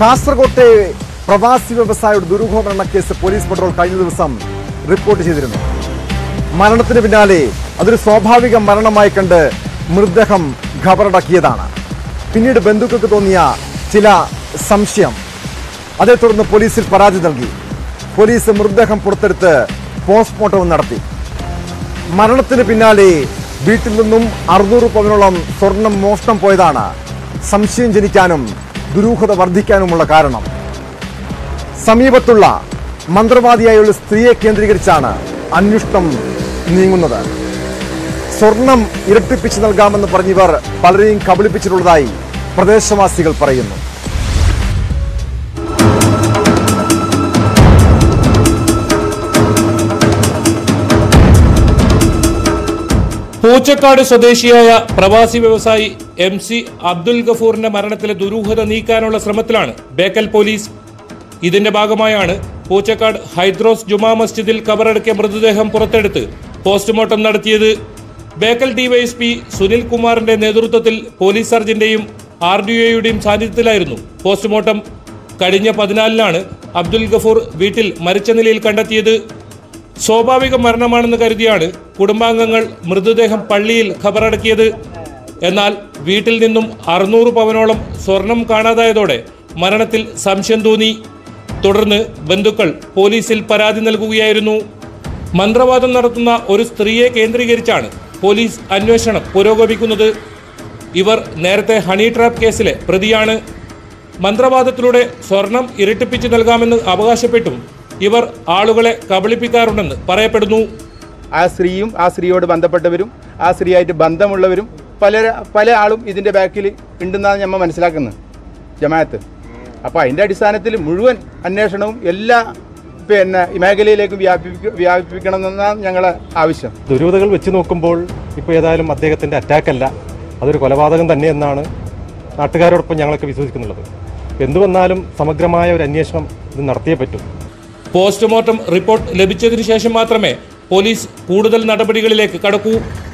കാസർകോട്ടെ പ്രവാസി വ്യവസായിയുടെ ദുരൂഹ മരണക്കേസ് പോലീസ് പട്രോൾ കഴിഞ്ഞ ദിവസം റിപ്പോർട്ട് ചെയ്തിരുന്നു മരണത്തിന് പിന്നാലെ അതൊരു സ്വാഭാവിക മരണമായി കണ്ട് മൃതദേഹം ഖബറടക്കിയതാണ് പിന്നീട് ബന്ധുക്കൾക്ക് തോന്നിയ ചില സംശയം അതേ തുടർന്ന് പോലീസിൽ പരാതി നൽകി പോലീസ് മൃതദേഹം പുറത്തെടുത്ത് പോസ്റ്റ്മോർട്ടം നടത്തി മരണത്തിന് പിന്നാലെ വീട്ടിൽ നിന്നും അറുന്നൂറ് പവനോളം സ്വർണം മോഷണം പോയതാണ് സംശയം ജനിക്കാനും ദുരൂഹത വർദ്ധിക്കാനുമുള്ള കാരണം സമീപത്തുള്ള മന്ത്രവാദിയായ ഒരു സ്ത്രീയെ കേന്ദ്രീകരിച്ചാണ് അന്വേഷണം നീങ്ങുന്നത് സ്വർണം ഇരട്ടിപ്പിച്ച് നൽകാമെന്ന് പറഞ്ഞിവർ പലരെയും കബളിപ്പിച്ചിട്ടുള്ളതായി പ്രദേശവാസികൾ പറയുന്നു പൂച്ചക്കാട് സ്വദേശിയായ പ്രവാസി വ്യവസായി എം സി അബ്ദുൽ ഗഫൂറിന്റെ മരണത്തിലെ ദുരൂഹത നീക്കാനുള്ള ശ്രമത്തിലാണ് ബേക്കൽ പോലീസ് ഇതിന്റെ ഭാഗമായാണ് പൂച്ചക്കാട് ഹൈദ്രോസ് ജുമാ മസ്ജിദിൽ കബറടക്കിയ മൃതദേഹം പുറത്തെടുത്ത് പോസ്റ്റ്മോർട്ടം നടത്തിയത് ബേക്കൽ ഡിവൈഎസ്പി സുനിൽ കുമാറിന്റെ നേതൃത്വത്തിൽ പോലീസ് സർജന്റെയും ആർ ഡി ഒയുടെയും സാന്നിധ്യത്തിലായിരുന്നു പോസ്റ്റ്മോർട്ടം കഴിഞ്ഞ പതിനാലിനാണ് അബ്ദുൽ ഗഫൂർ വീട്ടിൽ മരിച്ച നിലയിൽ കണ്ടെത്തിയത് സ്വാഭാവിക മരണമാണെന്ന് കരുതിയാണ് കുടുംബാംഗങ്ങൾ മൃതദേഹം പള്ളിയിൽ ഖബറടക്കിയത് എന്നാൽ വീട്ടിൽ നിന്നും അറുന്നൂറ് പവനോളം സ്വർണം കാണാതായതോടെ മരണത്തിൽ സംശയം തോന്നി തുടർന്ന് ബന്ധുക്കൾ പോലീസിൽ പരാതി നൽകുകയായിരുന്നു മന്ത്രവാദം നടത്തുന്ന ഒരു സ്ത്രീയെ കേന്ദ്രീകരിച്ചാണ് പോലീസ് അന്വേഷണം പുരോഗമിക്കുന്നത് ഇവർ നേരത്തെ ഹണി ട്രാപ്പ് കേസിലെ പ്രതിയാണ് മന്ത്രവാദത്തിലൂടെ സ്വർണം ഇരട്ടിപ്പിച്ച് നൽകാമെന്ന് അവകാശപ്പെട്ടും ഇവർ ആളുകളെ കബളിപ്പിക്കാറുണ്ടെന്ന് പറയപ്പെടുന്നു ആ സ്ത്രീയും ആ സ്ത്രീയോട് ബന്ധപ്പെട്ടവരും ആ സ്ത്രീയായിട്ട് ബന്ധമുള്ളവരും പല പല ആളും ഇതിൻ്റെ ബാക്കിൽ ഉണ്ടെന്നാണ് നമ്മൾ മനസ്സിലാക്കുന്നത് ജമാഅത്ത് അപ്പോൾ അതിൻ്റെ അടിസ്ഥാനത്തിൽ മുഴുവൻ അന്വേഷണവും എല്ലാ പിന്നെ ഈ മേഖലയിലേക്കും വ്യാപിപ്പിക്ക വ്യാപിപ്പിക്കണമെന്നാണ് ഞങ്ങളെ ആവശ്യം ദുരൂഹതകൾ വെച്ച് നോക്കുമ്പോൾ ഇപ്പോൾ ഏതായാലും അദ്ദേഹത്തിൻ്റെ അറ്റാക്കല്ല അതൊരു കൊലപാതകം തന്നെ എന്നാണ് നാട്ടുകാരോടൊപ്പം ഞങ്ങളൊക്കെ വിശ്വസിക്കുന്നുള്ളത് എന്തു വന്നാലും സമഗ്രമായ ഒരു അന്വേഷണം ഇത് നടത്തിയേ പറ്റൂ പോസ്റ്റ്മോർട്ടം റിപ്പോർട്ട് ലഭിച്ചതിനു ശേഷം മാത്രമേ പോലീസ് കൂടുതൽ നടപടികളിലേക്ക് കടക്കൂ